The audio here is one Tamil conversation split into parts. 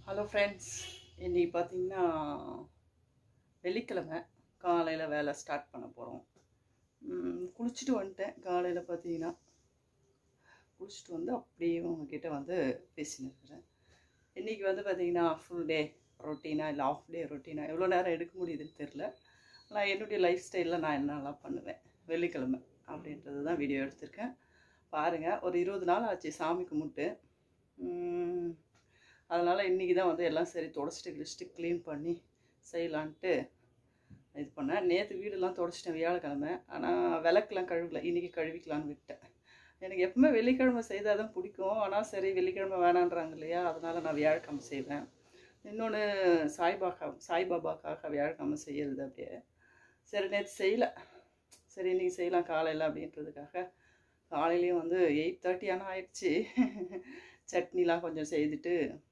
ஹலோ ஃப்ரெண்ட்ஸ் இன்னைக்கு பார்த்தீங்கன்னா வெள்ளிக்கிழமை காலையில் வேலை ஸ்டார்ட் பண்ண போகிறோம் குளிச்சுட்டு வந்துட்டேன் காலையில் பார்த்தீங்கன்னா குளிச்சுட்டு வந்து அப்படியே உங்ககிட்ட வந்து பேசின்னு இருக்கிறேன் இன்றைக்கி வந்து பார்த்தீங்கன்னா ஃபுல் டே ரொட்டீனா இல்லை ஆஃப் டே ரொட்டீனா எவ்வளோ நேரம் எடுக்க முடியுதுன்னு தெரில நான் என்னுடைய லைஃப் ஸ்டைலில் நான் என்னெல்லாம் பண்ணுவேன் வெள்ளிக்கிழமை அப்படின்றது தான் வீடியோ எடுத்திருக்கேன் பாருங்கள் ஒரு இருபது நாள் ஆச்சு சாமி கும்பிட்டு உம், அதனால் இன்றைக்கி தான் வந்து எல்லாம் சரி தொடச்சிட்டு கிழிச்சிட்டு க்ளீன் பண்ணி செய்யலான்ட்டு இது பண்ணேன் நேற்று வீடெல்லாம் தொடச்சிட்டேன் வியாழக்கிழமை ஆனால் விளக்குலாம் கழுவல இன்றைக்கி கழுவிக்கலான்னு விட்டேன் எனக்கு எப்பவுமே வெள்ளிக்கிழமை செய்தால் தான் பிடிக்கும் ஆனால் சரி வெள்ளிக்கிழமை வேணான்றாங்க இல்லையா அதனால் நான் வியாழக்கிழமை செய்வேன் இன்னொன்று சாய்பாபா சாய்பாபாக்காக வியாழக்கிழமை செய்யறது அப்படியே சரி நேற்று செய்யலை சரி இன்றைக்கி செய்யலாம் காலையில் அப்படின்றதுக்காக காலையிலேயும் வந்து எயிட் தேர்ட்டி ஆனால் ஆயிடுச்சு சட்னிலாம் கொஞ்சம் செய்துட்டு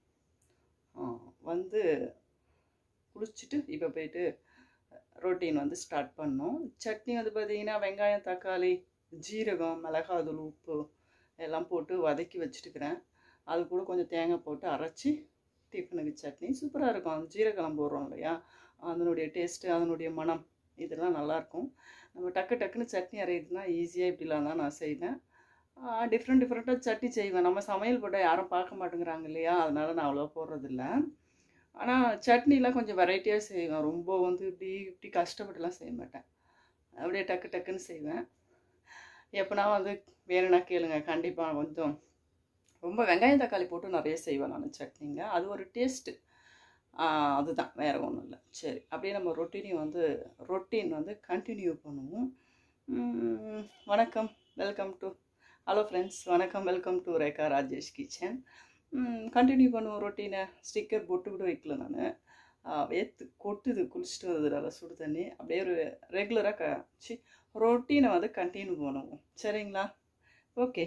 ஆ, வந்து குளிச்சுட்டு இப்போ போயிட்டு ரொட்டீன் வந்து ஸ்டார்ட் பண்ணோம் சட்னி வந்து பார்த்தீங்கன்னா வெங்காயம் தக்காளி ஜீரகம் மிளகாத்தூள் உப்பு எல்லாம் போட்டு வதக்கி வச்சுட்டுக்கிறேன் அது கூட கொஞ்சம் தேங்காய் போட்டு அரைச்சி டிஃபனுக்கு சட்னி சூப்பராக இருக்கும் ஜீரகம் போடுறோம் இல்லையா அதனுடைய டேஸ்ட்டு அதனுடைய மனம் இதெல்லாம் நல்லாயிருக்கும் நம்ம டக்கு டக்குன்னு சட்னி அரைக்கிறதுனா ஈஸியாக இப்படிலாம் தான் நான் செய்வேன் டிஃப்ரெண்ட் டிஃப்ரெண்ட்டாக சட்னி செய்வேன் நம்ம சமையல் போட்டால் யாரும் பார்க்க மாட்டேங்கிறாங்க இல்லையா அதனால் நான் அவ்வளோ போடுறதில்ல ஆனால் சட்னிலாம் கொஞ்சம் வெரைட்டியாக செய்வேன் ரொம்ப வந்து இப்படி இப்படி கஷ்டப்பட்டுலாம் செய்ய மாட்டேன் அப்படியே டக்கு டக்குன்னு செய்வேன் எப்போனா வந்து வேணும்னா கேளுங்க கண்டிப்பாக கொஞ்சம் ரொம்ப வெங்காயம் தக்காளி போட்டு நிறைய செய்வேன் நான் சட்னிங்க அது ஒரு டேஸ்ட்டு அதுதான் வேறு ஒன்றும் இல்லை சரி அப்படியே நம்ம ரொட்டீனையும் வந்து ரொட்டீன் வந்து கண்டினியூ பண்ணுவோம் உம், வணக்கம் வெல்கம் டு ஹலோ ஃப்ரெண்ட்ஸ் வணக்கம் welcome to Rekha Rajesh kitchen continue பண்ணுவோம் ரொட்டீனை ஸ்டிக்கர் போட்டு கூட வைக்கல நான் வேத்து கொட்டுது குளிச்சுட்டு வந்ததுனால சுடு தண்ணி அப்படியே ஒரு ரெகுலராக க சி ரொட்டீனை வந்து கண்டினியூ பண்ணுவோம் சரிங்களா ஓகே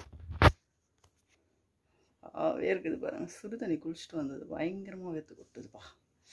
வேர்க்குது பாருங்க சுடு தண்ணி குளிச்சுட்டு வந்தது பயங்கரமாக வேத்து கொட்டுதுப்பா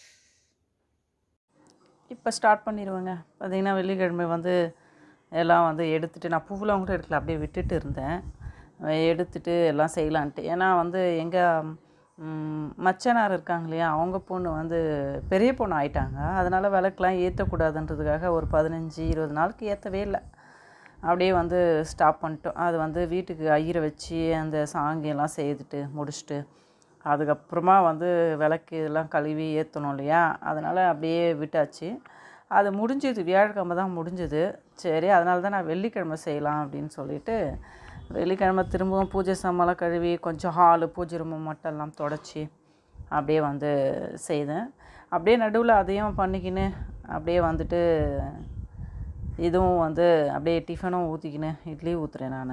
இப்போ ஸ்டார்ட் பண்ணிடுவேங்க பார்த்தீங்கன்னா வெள்ளிக்கிழமை வந்து எல்லாம் வந்து எடுத்துட்டு நான் பூவெலாம் கூட எடுக்கல அப்படியே விட்டுட்டு இருந்தேன் அஹ் எடுத்துட்டு எல்லாம் செய்யலான்ட்டு ஏன்னா வந்து எங்கள் மச்சனார் இருக்காங்க இல்லையா அவங்க பொண்ணு வந்து பெரிய பொண்ணு ஆயிட்டாங்க அதனால் விளக்கெலாம் ஏற்றக்கூடாதுன்றதுக்காக ஒரு பதினஞ்சு இருபது நாளுக்கு ஏற்றவே இல்லை அப்படியே வந்து ஸ்டாப் பண்ணிட்டோம் அது வந்து வீட்டுக்கு ஐயரை வச்சு அந்த சாங்கியெல்லாம் செய்துட்டு முடிச்சுட்டு அதுக்கப்புறமா வந்து விளக்கு இதெல்லாம் கழுவி ஏற்றணும் இல்லையா அதனால் அப்படியே விட்டாச்சு அது முடிஞ்சது வியாழக்கிழமை தான் முடிஞ்சது சரி அதனால தான் நான் வெள்ளிக்கிழமை செய்யலாம் அப்படின்னு சொல்லிட்டு வெள்ளிக்கிழமை திரும்பவும் பூஜை சாமான்லாம் கழுவி கொஞ்சம் ஹாலு பூஜை ரூம் மட்டும் எல்லாம் தொடச்சி அப்படியே வந்து செய்தேன் அப்படியே நடுவில் அதையும் பண்ணிக்கின்னு அப்படியே வந்துட்டு இதுவும் வந்து அப்படியே டிஃபனும் ஊற்றிக்கின்னு இட்லி ஊற்றுறேன் நான்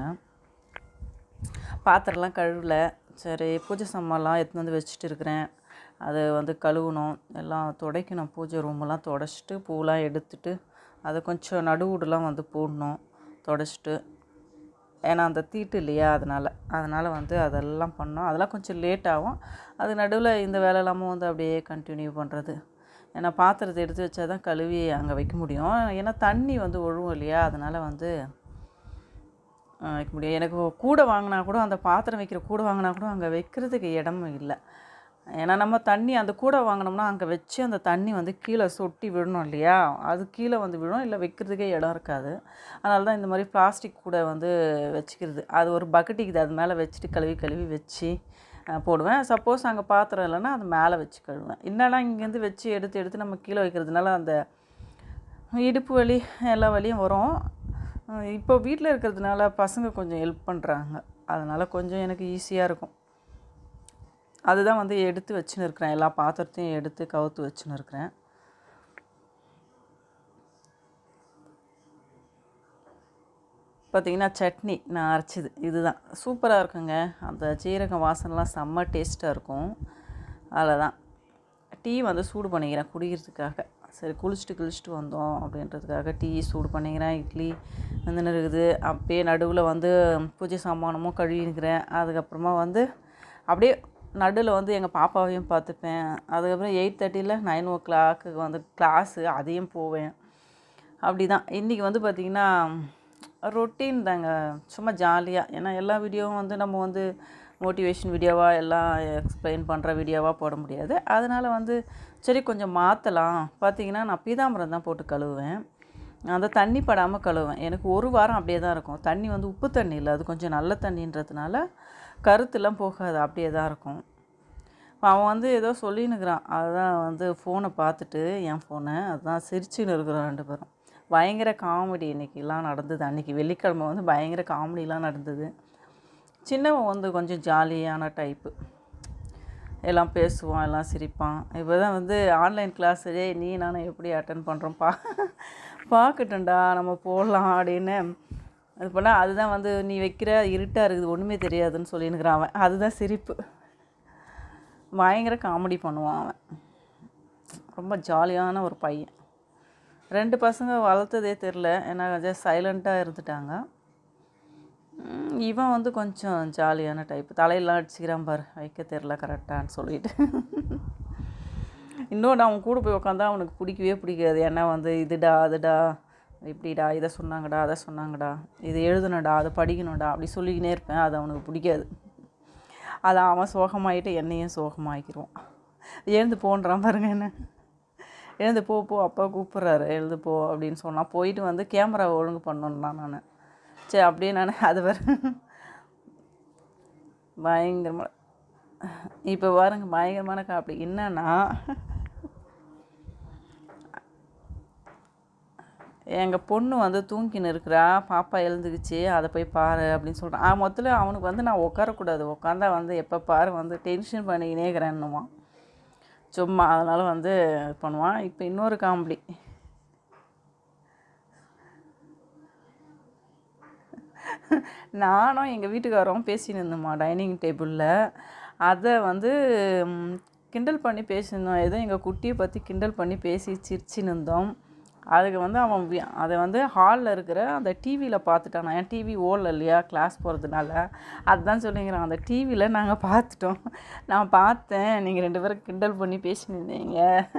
பாத்திரம்லாம் கழுவல சரி பூஜை சாமான்லாம் எடுத்துன்னு வந்து வச்சுட்டு இருக்கிறேன் அது வந்து கழுவணும் எல்லாம் துடைக்கணும் பூஜை ரூமெல்லாம் துடைச்சிட்டு பூலாம் எடுத்துட்டு அதை கொஞ்சம் நடுவுடலாம் வந்து போடணும் துடைச்சிட்டு ஏன்னா அந்த தீட்டு இல்லையா அதனால் அதனால் வந்து அதெல்லாம் பண்ணோம் அதெல்லாம் கொஞ்சம் லேட் ஆகும் அது நடுவில் இந்த வேலை எல்லாமும் வந்து அப்படியே கண்டினியூ பண்ணுறது ஏன்னா பாத்திரத்தை எடுத்து வச்சா தான் கழுவி அங்கே வைக்க முடியும் ஏன்னா தண்ணி வந்து ஒழுகும் இல்லையா அதனால் வந்து அஹ், வைக்க முடியும் எனக்கு கூடை வாங்கினா கூட அந்த பாத்திரம் வைக்கிற கூடை வாங்கினா கூட அங்கே வைக்கிறதுக்கு இடம் இல்லை ஏன்னா நம்ம தண்ணி அந்த கூடை வாங்கினோம்னா அங்கே வச்சு அந்த தண்ணி வந்து கீழே சொட்டி விடணும் இல்லையா அது கீழே வந்து விடும் இல்லை வைக்கிறதுக்கே இடம் இருக்காது அதனால தான் இந்த மாதிரி பிளாஸ்டிக் கூடை வந்து வச்சுக்கிறது அது ஒரு பக்கெட்டுக்குது அது மேலே வச்சுட்டு கழுவி கழுவி வச்சு அஹ், போடுவேன் சப்போஸ் அங்கே பாத்திரம் இல்லைன்னா அது மேலே வச்சு கழுவேன் இல்லைன்னா இங்கேருந்து வச்சு எடுத்து எடுத்து நம்ம கீழே வைக்கிறதுனால அந்த இடுப்பு வலி எல்லா வலியும் வரும் அஹ் இப்போ வீட்டில் இருக்கிறதுனால பசங்க கொஞ்சம் ஹெல்ப் பண்ணுறாங்க அதனால் கொஞ்சம் எனக்கு ஈஸியாக இருக்கும் அதுதான் வந்து எடுத்து வச்சுன்னு இருக்கிறேன் எல்லா பாத்திரத்தையும் எடுத்து கவுத்து வச்சுன்னு இருக்கிறேன் பார்த்தீங்கன்னா சட்னி நான் அரைச்சிது இதுதான் சூப்பராக இருக்குங்க அந்த சீரக வாசனைலாம் செம்ம டேஸ்ட்டாக இருக்கும் அதில் தான் டீ வந்து சூடு பண்ணிக்கிறேன் குடிக்கிறதுக்காக சரி குளிச்சுட்டு குளிச்சுட்டு வந்தோம் அப்படின்றதுக்காக டீ சூடு பண்ணிக்கிறேன் இட்லி வந்து இருக்குது அப்படியே நடுவில் வந்து பூஜை சாமானமும் கழுவிக்கிறேன் அதுக்கப்புறமா வந்து அப்படியே நடுவில் வந்து எங்கள் பாப்பாவையும் பார்த்துப்பேன் அதுக்கப்புறம் எயிட் தேர்ட்டியில் நைன் ஓ கிளாக்கு வந்து கிளாஸு அதையும் போவேன் அப்படி தான் இன்றைக்கி வந்து பார்த்திங்கன்னா ரொட்டீன் தாங்க சும்மா ஜாலியாக ஏன்னா எல்லா வீடியோவும் வந்து நம்ம வந்து மோட்டிவேஷன் வீடியோவாக எல்லாம் எக்ஸ்பிளைன் பண்ணுற வீடியோவாக போட முடியாது அதனால் வந்து சரி கொஞ்சம் மாற்றலாம் பார்த்தீங்கன்னா நான் பீதாம்பரம் தான் போட்டு கழுவுவேன் அந்த தண்ணி படாமல் கழுவுவேன் எனக்கு ஒரு வாரம் அப்படியே தான் இருக்கும் தண்ணி வந்து உப்பு தண்ணி இல்லை அது கொஞ்சம் நல்ல தண்ணின்றதுனால கருத்துலாம் போகாது அப்படியே தான் இருக்கும் இப்போ அவன் வந்து ஏதோ சொல்லின்னுக்குறான் அதுதான் வந்து ஃபோனை பார்த்துட்டு என் ஃபோனை அதுதான் சிரிச்சுன்னு இருக்கிறோம் ரெண்டு பேரும் பயங்கர காமெடி இன்றைக்கெலாம் நடந்தது அன்றைக்கி வெள்ளிக்கிழமை வந்து பயங்கர காமெடிலாம் நடந்தது சின்னவன் வந்து கொஞ்சம் ஜாலியான டைப்பு எல்லாம் பேசுவான் எல்லாம் சிரிப்பான் இப்போ தான் வந்து ஆன்லைன் கிளாஸ் டேய் நீ நானும் எப்படி அட்டன் பண்ணுறோம் பா பார்க்கட்டும்டா நம்ம போடலாம் அப்படின்னு அது பண்ணால் அதுதான் வந்து நீ வைக்கிற இருட்டாக இருக்குது ஒன்றுமே தெரியாதுன்னு சொல்லினுக்கிறான் அவன் அதுதான் சிரிப்பு பயங்கர காமெடி பண்ணுவான் அவன் ரொம்ப ஜாலியான ஒரு பையன் ரெண்டு பசங்க வளர்த்ததே தெரில ஏன்னா கொஞ்சம் சைலண்ட்டாக இருந்துட்டாங்க ம், இவன் வந்து கொஞ்சம் ஜாலியான டைப் தலையெல்லாம் அடிச்சுக்கிறான் பாரு வைக்க தெரில கரெக்டான்னு சொல்லிட்டு இன்னொன்று அவன் கூட போய் உட்காந்தா அவனுக்கு பிடிக்கவே பிடிக்காது ஏன்னா வந்து இதுடா அதுடா இப்படிடா இதை சொன்னாங்கடா அதை சொன்னாங்கடா இது எழுதணும்டா அதை படிக்கணும்டா அப்படி சொல்லிக்கினே இருப்பேன் அது அவனுக்கு பிடிக்காது அதை அவன் சோகமாயிட்டு என்னையும் சோகமாக்கிடுவான் எழுந்து போன்றான் பாருங்க என்ன எழுந்து போ போ அப்பா கூப்பிட்றாரு எழுந்து போ அப்படின்னு சொன்னான் போயிட்டு வந்து கேமரா ஒழுங்கு பண்ணணும்னா நான் சரி அப்படியே நான் அது வேறு பயங்கரமாக இப்போ பாருங்க பயங்கரமான காப்பி என்னன்னா எங்கள் பொண்ணு வந்து தூங்கின்னு இருக்கிறா பாப்பா எழுந்துக்குச்சு அதை போய் பாரு அப்படின்னு சொல்கிறான் ஆ மொத்தத்தில் அவனுக்கு வந்து நான் உட்காரக்கூடாது உட்காந்தா வந்து எப்போ பாரு வந்து டென்ஷன் பண்ணிக்கினே இருக்கிறேன்னுவான் சும்மா அதனால் வந்து இது பண்ணுவான் இப்போ இன்னொரு காமெடி நானும் எங்கள் வீட்டுக்காரரும் பேசின்னு இருந்தோம்மா டைனிங் டேபிளில் அதை வந்து ம், கிண்டல் பண்ணி பேசியிருந்தோம் ஏதோ எங்கள் குட்டியை பற்றி கிண்டல் பண்ணி பேசி சிரிச்சின்னு இருந்தோம் அதுக்கு வந்து அவன் வி- அதை வந்து ஹாலில் இருக்கிற அந்த டிவியில் பார்த்துட்டான் நான் என் டிவி ஓடல இல்லையா கிளாஸ் போகிறதுனால அதுதான் சொல்லிங்கிறான் அந்த டிவியில் நாங்கள் பார்த்துட்டோம் நான் பார்த்தேன் நீங்கள் ரெண்டு பேரும் கிண்டல் பண்ணி பேசினிருந்தீங்க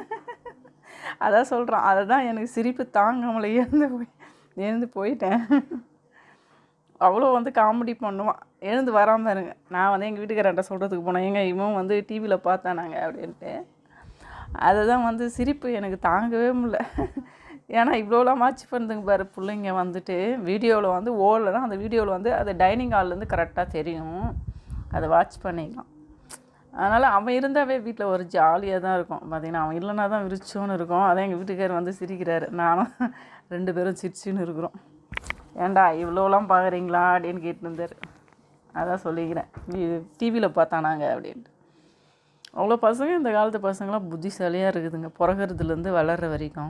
அதான் சொல்கிறான் அதை தான் எனக்கு சிரிப்பு தாங்காமலே எழுந்து போய் எழுந்து போயிட்டேன் அவ்வளோ வந்து காமெடி பண்ணுவான் எழுந்து வராமல் இருங்க நான் வந்து எங்கள் வீட்டுக்காரன்ட்ட சொல்கிறதுக்கு போனேன் எங்க இவன் வந்து டிவியில் பார்த்தானாங்க அப்படின்ட்டு அதுதான் வந்து சிரிப்பு எனக்கு தாங்கவே முடியல ஏன்னா இவ்வளோலாம் வாட்ச் பண்ணுதுங்க பாரு பிள்ளைங்க வந்துட்டு வீடியோவில் வந்து ஓடலைன்னா அந்த வீடியோவில் வந்து அது டைனிங் ஹால்லேருந்து கரெக்டாக தெரியும் அதை வாட்ச் பண்ணிக்கலாம் அதனால் அவன் இருந்தாவே வீட்டில் ஒரு ஜாலியாக தான் இருக்கும் பார்த்தீங்கன்னா அவன் இல்லைனா தான் விரிச்சோன்னு இருக்கும் அதான் எங்கள் வீட்டுக்காரர் வந்து சிரிக்கிறாரு நானும் ரெண்டு பேரும் சிரிச்சுன்னு இருக்கிறோம் ஏன்டா இவ்வளோலாம் பார்க்குறீங்களா அப்படின்னு கேட்டுருந்தார் அதான் சொல்லிக்கிறேன் டிவியில் பார்த்தானாங்க அப்படின்ட்டு அவ்வளோ பசங்க இந்த காலத்து பசங்களாம் புத்திசாலியாக இருக்குதுங்க பிறகுறதுலேருந்து வளர்கிற வரைக்கும்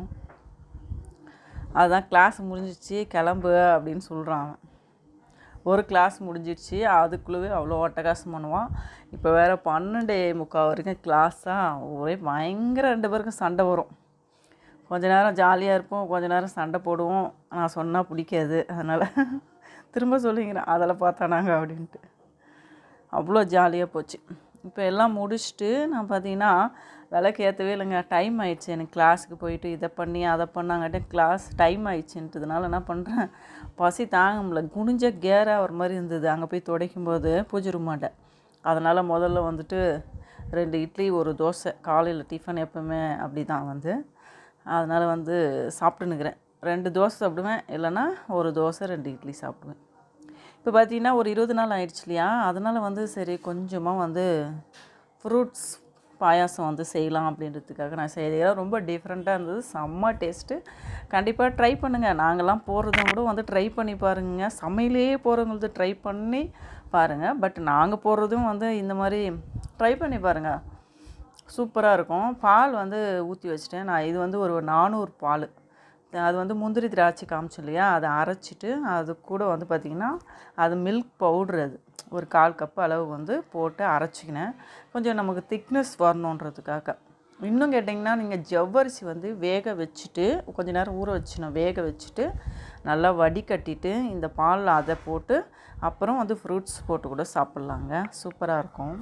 அதுதான் கிளாஸ் முடிஞ்சிச்சு கிளம்பு அப்படின்னு சொல்கிறான் அவன் ஒரு கிளாஸ் முடிஞ்சிடுச்சு அதுக்குள்ளவே அவ்வளோ அட்டகாசம் பண்ணுவான் இப்போ வேறு பன்னெண்டே முக்கால் வரைக்கும் கிளாஸாக ஒரே பயங்கர ரெண்டு பேருக்கும் சண்டை வரும் கொஞ்ச நேரம் ஜாலியாக இருப்போம் கொஞ்ச நேரம் சண்டை போடுவோம் நான் சொன்னால் பிடிக்காது அதனால் திரும்ப சொல்லிங்கிறேன் அதில் பார்த்தானாங்க அப்படின்ட்டு அவ்வளோ ஜாலியாக போச்சு இப்போ எல்லாம் முடிச்சுட்டு நான் பார்த்தீங்கன்னா விளக்கு ஏற்றவே இல்லைங்க டைம் ஆயிடுச்சு எனக்கு கிளாஸுக்கு போயிட்டு இதை பண்ணி அதை பண்ணாங்கட்டு கிளாஸ் டைம் ஆயிடுச்சுன்றதுனால என்ன பண்ணுறேன் பசி தாங்க முடியல குனிஞ்ச கேராக ஒரு மாதிரி இருந்தது அங்கே போய் துடைக்கும் போது பூஜை ரூமாட்ட அதனால் முதல்ல வந்துட்டு ரெண்டு இட்லி ஒரு தோசை காலையில் டிஃபன் எப்பவுமே அப்படி தான் வந்து அதனால் வந்து சாப்பிட்டுன்னுக்கிறேன் ரெண்டு தோசை சாப்பிடுவேன் இல்லைன்னா ஒரு தோசை ரெண்டு இட்லி சாப்பிடுவேன் இப்போ பார்த்தீங்கன்னா ஒரு இருபது நாள் ஆயிடுச்சு இல்லையா அதனால் வந்து சரி கொஞ்சமாக வந்து ஃப்ரூட்ஸ் பாயாசம் வந்து செய்யலாம் அப்படின்றதுக்காக நான் செய்யலாம் ரொம்ப டிஃப்ரெண்ட்டாக இருந்தது செம்ம டேஸ்ட்டு கண்டிப்பாக ட்ரை பண்ணுங்கள் நாங்கள்லாம் போகிறதும் கூட வந்து ட்ரை பண்ணி பாருங்க சமையலே போகிறவங்களுக்கு ட்ரை பண்ணி பாருங்கள் பட் நாங்கள் போடுறதும் வந்து இந்த மாதிரி ட்ரை பண்ணி பாருங்கள் சூப்பராக இருக்கும் பால் வந்து ஊற்றி வச்சிட்டேன் நான் இது வந்து ஒரு நானூறு பால் அது வந்து முந்திரி திராட்சை காமிச்சோம் இல்லையா அதை அரைச்சிட்டு அது கூட வந்து பார்த்திங்கன்னா அது மில்க் பவுட்ரு அது ஒரு கால் கப் அளவு வந்து போட்டு அரைச்சிக்கினேன் கொஞ்சம் நமக்கு திக்னஸ் வரணுன்றதுக்காக இன்னும் கேட்டிங்கன்னா நீங்கள் ஜவ்வரிசி வந்து வேக வச்சுட்டு கொஞ்ச நேரம் ஊற வச்சிடணும் வேக வச்சுட்டு நல்லா வடிகட்டிட்டு இந்த பாலில் அதை போட்டு அப்புறம் வந்து ஃப்ரூட்ஸ் போட்டு கூட சாப்பிட்லாங்க சூப்பராக இருக்கும்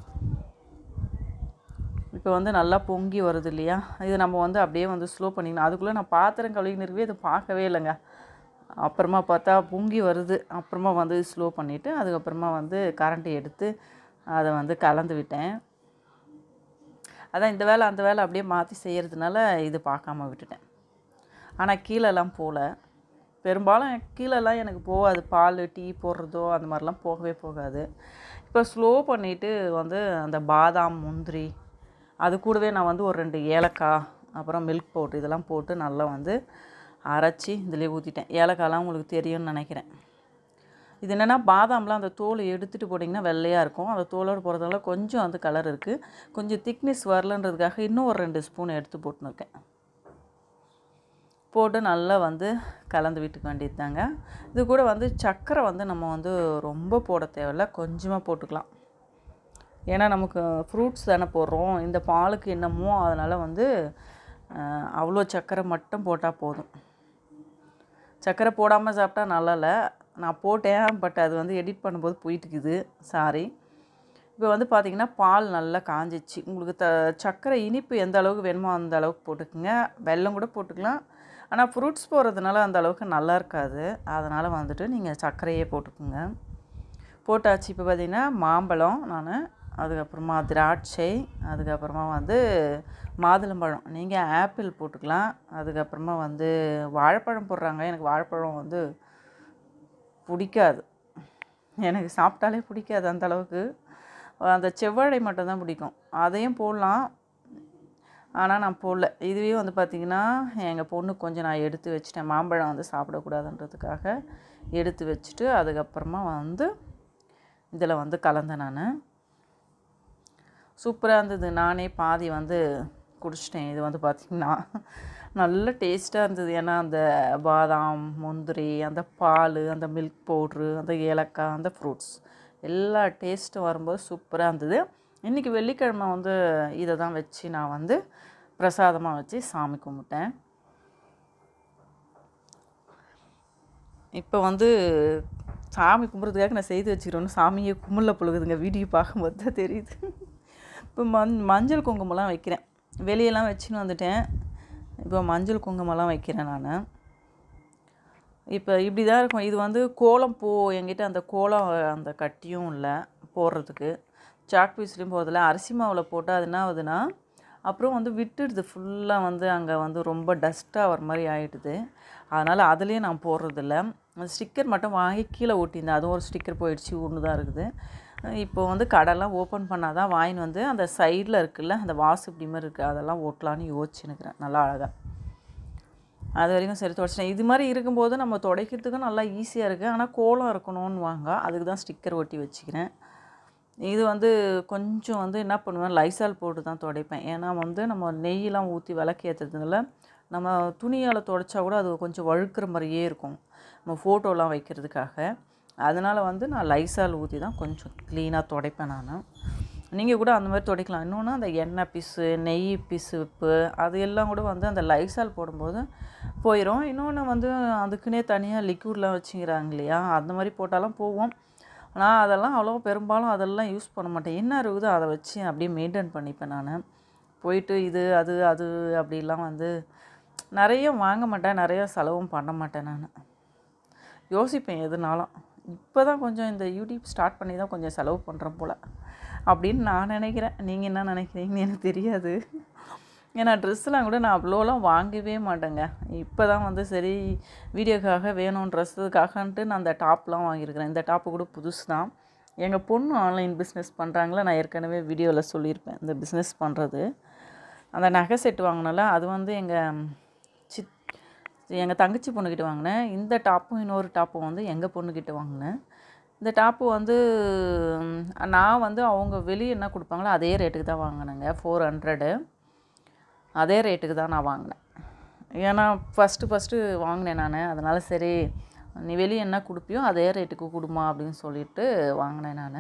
இப்போ வந்து நல்லா பொங்கி வருது இல்லையா இது நம்ம வந்து அப்படியே வந்து ஸ்லோ பண்ணிக்கணும் அதுக்குள்ளே நான் பாத்திரம் கழுவின்னு இருக்கவே இதை பார்க்கவே இல்லைங்க அப்புறமா பார்த்தா பொங்கி வருது அப்புறமா வந்து ஸ்லோ பண்ணிவிட்டு அதுக்கப்புறமா வந்து கரண்ட்டை எடுத்து அதை வந்து கலந்து விட்டேன் அதான் இந்த வேலை அந்த வேலை அப்படியே மாற்றி செய்கிறதுனால இது பார்க்காம விட்டுட்டேன் ஆனால் கீழெல்லாம் போகல பெரும்பாலும் கீழெல்லாம் எனக்கு போகாது பால் டீ போடுறதோ அந்த மாதிரிலாம் போகவே போகாது இப்போ ஸ்லோ பண்ணிவிட்டு வந்து அந்த பாதாம் முந்திரி அது கூடவே நான் வந்து ஒரு ரெண்டு ஏலக்காய் அப்புறம் மில்க் பவுட்ரு இதெல்லாம் போட்டு நல்லா வந்து அரைச்சி இதிலே ஊற்றிட்டேன் ஏலக்காய்லாம் உங்களுக்கு தெரியும்னு நினைக்கிறேன் இது என்னென்னா பாதாம்லாம் அந்த தோலை எடுத்துகிட்டு போட்டிங்கன்னா வெள்ளையாக இருக்கும் அந்த தோலோடு போகிறதுனால கொஞ்சம் வந்து கலர் இருக்குது கொஞ்சம் திக்னஸ் வரலன்றதுக்காக இன்னும் ஒரு ரெண்டு ஸ்பூன் எடுத்து போட்டுன்னு இருக்கேன் போட்டு நல்லா வந்து கலந்து விட்டுக்க வேண்டியது தாங்க இது கூட வந்து சர்க்கரை வந்து நம்ம வந்து ரொம்ப போட தேவையில்ல கொஞ்சமாக போட்டுக்கலாம் ஏன்னா நமக்கு ஃப்ரூட்ஸ் தானே போடுறோம் இந்த பாலுக்கு என்னமோ அதனால் வந்து அஹ், அவ்வளோ சர்க்கரை மட்டும் போட்டால் போதும் சர்க்கரை போடாமல் சாப்பிட்டா நல்லா இல்லை நான் போட்டேன் பட் அது வந்து எடிட் பண்ணும்போது போயிட்டுக்குது சாரி இப்போ வந்து பார்த்தீங்கன்னா பால் நல்லா காஞ்சிச்சு உங்களுக்கு த சர்க்கரை இனிப்பு எந்த அளவுக்கு வேணுமோ அந்த அளவுக்கு போட்டுக்குங்க வெல்லம் கூட போட்டுக்கலாம் ஆனால் ஃப்ரூட்ஸ் போடுறதுனால அந்த அளவுக்கு நல்லா இருக்காது அதனால் வந்துட்டு நீங்கள் சர்க்கரையே போட்டுக்குங்க போட்டாச்சு இப்போ பார்த்தீங்கன்னா மாம்பழம் நான் அதுக்கப்புறமா திராட்சை அதுக்கப்புறமா வந்து மாதுளம்பழம் நீங்கள் ஆப்பிள் போட்டுக்கலாம் அதுக்கப்புறமா வந்து வாழைப்பழம் போடுறாங்க எனக்கு வாழைப்பழம் வந்து பிடிக்காது எனக்கு சாப்பிட்டாலே பிடிக்காது அந்த அளவுக்கு அந்த செவ்வாழை மட்டும்தான் பிடிக்கும் அதையும் போடலாம் ஆனால் நான் போடல இதுவே வந்து பார்த்திங்கன்னா எங்கள் பொண்ணுக்கு கொஞ்சம் நான் எடுத்து வச்சிட்டேன் மாம்பழம் வந்து சாப்பிடக்கூடாதுன்றதுக்காக எடுத்து வச்சுட்டு அதுக்கப்புறமா வந்து இதில் வந்து கலந்தேன் நான் சூப்பராக இருந்தது நானே பாதி வந்து குடிச்சிட்டேன் இது வந்து பார்த்திங்கன்னா நல்ல டேஸ்ட்டாக இருந்தது ஏன்னா அந்த பாதாம் முந்திரி அந்த பால் அந்த மில்க் பவுட்ரு அந்த ஏலக்காய் அந்த ஃப்ரூட்ஸ் எல்லா டேஸ்ட்டும் வரும்போது சூப்பராக இருந்தது இன்றைக்கி வெள்ளிக்கிழமை வந்து இதை தான் வச்சு நான் வந்து பிரசாதமாக வச்சு சாமி கும்பிட்டேன் இப்போ வந்து சாமி கும்பிட்றதுக்காக நான் செய்து வச்சுக்கிறோன்னு சாமியை கும்பிடல பொழுதுங்க வீடியோ பார்க்கும்போது தான் தெரியுது இப்போ மஞ் மஞ்சள் குங்குமம்லாம் வைக்கிறேன் வெளியெல்லாம் வச்சுன்னு வந்துட்டேன் இப்போ மஞ்சள் குங்குமம்லாம் வைக்கிறேன் நான் இப்போ இப்படி தான் இருக்கும் இது வந்து கோலம் பூ என்கிட்ட அந்த கோலம் அந்த கட்டியும் இல்லை போடுறதுக்கு சாக் பீஸ்லேயும் போகிறதில்ல அரிசி மாவில் போட்டால் அது என்ன ஆகுதுன்னா அப்புறம் வந்து விட்டுடுது ஃபுல்லாக வந்து அங்கே வந்து ரொம்ப டஸ்ட்டாக வர மாதிரி ஆகிடுது அதனால் அதுலேயும் நான் போடுறதில்ல அந்த ஸ்டிக்கர் மட்டும் வாங்கி கீழே ஒட்டியிருந்தேன் அதுவும் ஒரு ஸ்டிக்கர் போயிடுச்சு ஒன்று தான் இருக்குது இப்போ வந்து கடைலாம் ஓப்பன் பண்ணால் தான் வாங்கின்னு வந்து அந்த சைடில் இருக்குல்ல அந்த வாசு இப்படி மாதிரி இருக்குது அதெல்லாம் ஓட்டலான்னு யோசிச்சுன்னுக்கிறேன் நல்லா அழகாக அது வரைக்கும் சரி துடைச்சிட்டேன் இது மாதிரி இருக்கும்போது நம்ம துடைக்கிறதுக்கும் நல்லா ஈஸியாக இருக்குது ஆனால் கோலம் இருக்கணும்னு வாங்க அதுக்கு தான் ஸ்டிக்கர் ஒட்டி வச்சுக்கிறேன் இது வந்து கொஞ்சம் வந்து என்ன பண்ணுவேன் லைசால் போட்டு தான் துடைப்பேன் ஏன்னா வந்து நம்ம நெய்யெலாம் ஊற்றி விளக்கு ஏற்றுறதுனால நம்ம துணியால் துடைச்சா கூட அது கொஞ்சம் வழுக்கிற மாதிரியே இருக்கும் நம்ம ஃபோட்டோலாம் வைக்கிறதுக்காக அதனால் வந்து நான் லைசால் ஊற்றி தான் கொஞ்சம் க்ளீனாக துடைப்பேன் நான் நீங்கள் கூட அந்த மாதிரி துடைக்கலாம் இன்னொன்று அந்த எண்ணெய் பிசு நெய் பிசுப்பு அது எல்லாம் கூட வந்து அந்த லைசால் போடும்போது போயிடும் இன்னொன்று வந்து அதுக்குன்னே தனியாக லிக்விட்லாம் வச்சுக்கிறாங்க இல்லையா அந்த மாதிரி போட்டாலும் போவோம் ஆனால் அதெல்லாம் அவ்வளோ பெரும்பாலும் அதெல்லாம் யூஸ் பண்ண மாட்டேன் என்ன இருக்குதோ அதை வச்சு அப்படியே மெயின்டைன் பண்ணிப்பேன் நான் போயிட்டு இது அது அது அப்படிலாம் வந்து நிறைய வாங்க மாட்டேன் நிறைய செலவும் பண்ண மாட்டேன் நான் யோசிப்பேன் எதுனாலும் இப்போ தான் கொஞ்சம் இந்த யூடியூப் ஸ்டார்ட் பண்ணி தான் கொஞ்சம் செலவு பண்ணுறேன் போல் அப்படின்னு நான் நினைக்கிறேன் நீங்கள் என்ன நினைக்கிறீங்கன்னு எனக்கு தெரியாது ஏன்னா ட்ரெஸ்ஸெலாம் கூட நான் அவ்வளோலாம் வாங்கவே மாட்டேங்க இப்போ தான் வந்து சரி வீடியோக்காக வேணும் ட்ரெஸ்ஸுக்காகன்ட்டு நான் அந்த டாப்லாம் வாங்கியிருக்கிறேன் இந்த டாப்பு கூட புதுசு தான் எங்கள் பொண்ணு ஆன்லைன் பிஸ்னஸ் பண்ணுறாங்களே நான் ஏற்கனவே வீடியோவில் சொல்லியிருப்பேன் இந்த பிஸ்னஸ் பண்ணுறது அந்த நகை செட் வாங்கினால அது வந்து எங்கள் சித் எங்கள் தங்கச்சி பொண்ணுக்கிட்ட வாங்கினேன் இந்த டாப்பும் இன்னொரு டாப்பும் வந்து எங்கள் பொண்ணுக்கிட்ட வாங்கினேன் இந்த டாப்பு வந்து ம், நான் வந்து அவங்க வெளியே என்ன கொடுப்பாங்களோ அதே ரேட்டுக்கு தான் வாங்கினேங்க ஃபோர் ஹண்ட்ரடு அதே ரேட்டுக்கு தான் நான் வாங்கினேன் ஏன்னா ஃபஸ்ட்டு ஃபஸ்ட்டு வாங்கினேன் நான் அதனால் சரி நீ வெளியே என்ன கொடுப்பியோ அதே ரேட்டுக்கு கொடுமா அப்படின்னு சொல்லிட்டு வாங்கினேன் நான்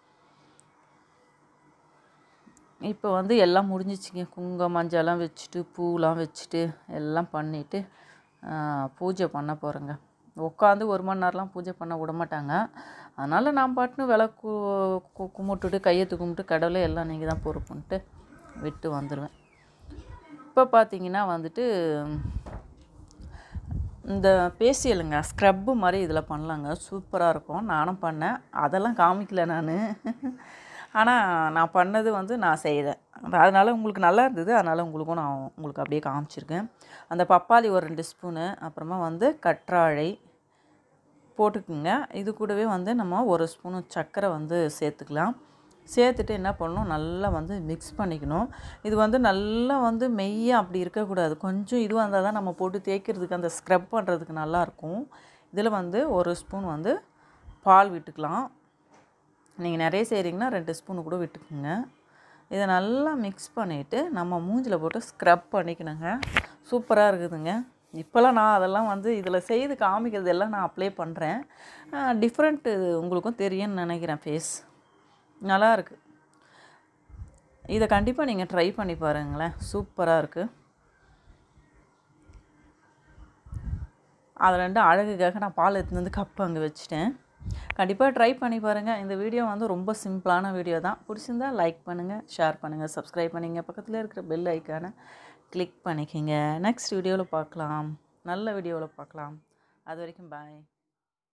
இப்போ வந்து எல்லாம் முடிஞ்சிச்சுங்க குங்குமம் மஞ்சள்லாம் வச்சுட்டு பூலாம் வச்சுட்டு எல்லாம் பண்ணிவிட்டு பூஜை பண்ண போகிறேங்க உட்காந்து ஒரு மணி நேரம்லாம் பூஜை பண்ண விட மாட்டாங்க அதனால் நான் பாட்டுன்னு விளக்கு கு- கும்பிட்டுட்டு கையெத்து கும்பிட்டு கடவுளே எல்லாம் நீங்கள் தான் பொறுப்புன்ட்டு விட்டு வந்துடுவேன் இப்போ பார்த்தீங்கன்னா வந்துட்டு இந்த பேசியலுங்க ஸ்க்ரப்பு மாதிரி இதில் பண்ணலாங்க சூப்பராக இருக்கும் நானும் பண்ணேன் அதெல்லாம் காமிக்கல நான் ஆனால் நான் பண்ணது வந்து நான் செய்தேன் அதனால் உங்களுக்கு நல்லா இருந்தது அதனால் உங்களுக்கும் நான் உங்களுக்கு அப்படியே காமிச்சிருக்கேன் அந்த பப்பாளி ஒரு ரெண்டு ஸ்பூனு அப்புறமா வந்து கற்றாழை போட்டுக்குங்க இது கூடவே வந்து நம்ம ஒரு ஸ்பூனு சர்க்கரை வந்து சேர்த்துக்கலாம் சேர்த்துட்டு என்ன பண்ணணும் நல்லா வந்து மிக்ஸ் பண்ணிக்கணும் இது வந்து நல்லா வந்து மெய்யாக அப்படி இருக்கக்கூடாது கொஞ்சம் இதுவாக இருந்தால் தான் நம்ம போட்டு தேய்க்கிறதுக்கு அந்த ஸ்க்ரப் பண்ணுறதுக்கு நல்லாயிருக்கும் இதில் வந்து ஒரு ஸ்பூன் வந்து பால் விட்டுக்கலாம் நீங்கள் நிறைய செய்கிறீங்கன்னா ரெண்டு ஸ்பூனு கூட விட்டுக்குங்க இதை நல்லா மிக்ஸ் பண்ணிவிட்டு நம்ம மூஞ்சில் போட்டு ஸ்க்ரப் பண்ணிக்கணுங்க சூப்பராக இருக்குதுங்க இப்போல்லாம் நான் அதெல்லாம் வந்து இதில் செய்து காமிக்கிறது எல்லாம் நான் அப்ளை பண்ணுறேன் டிஃப்ரெண்ட்டு உங்களுக்கும் தெரியும்னு நினைக்கிறேன் ஃபேஸ் நல்லா இருக்கு இதை கண்டிப்பாக நீங்கள் ட்ரை பண்ணி பாருங்களேன் சூப்பராக இருக்குது அது ரெண்டு அழகுக்காக நான் பால் எடுத்துன்னு வந்து கப்பு அங்கே வச்சுட்டேன் கண்டிப்பாக ட்ரை பண்ணி பாருங்கள் இந்த வீடியோ வந்து ரொம்ப சிம்பிளான வீடியோ தான் பிடிச்சிருந்தா லைக் பண்ணுங்கள் ஷேர் பண்ணுங்கள் சப்ஸ்கிரைப் பண்ணிங்க பக்கத்தில் இருக்கிற பெல் ஐக்கானை கிளிக் பண்ணிக்கிங்க நெக்ஸ்ட் வீடியோவில் பார்க்கலாம் நல்ல வீடியோவில் பார்க்கலாம் அது வரைக்கும் பாய்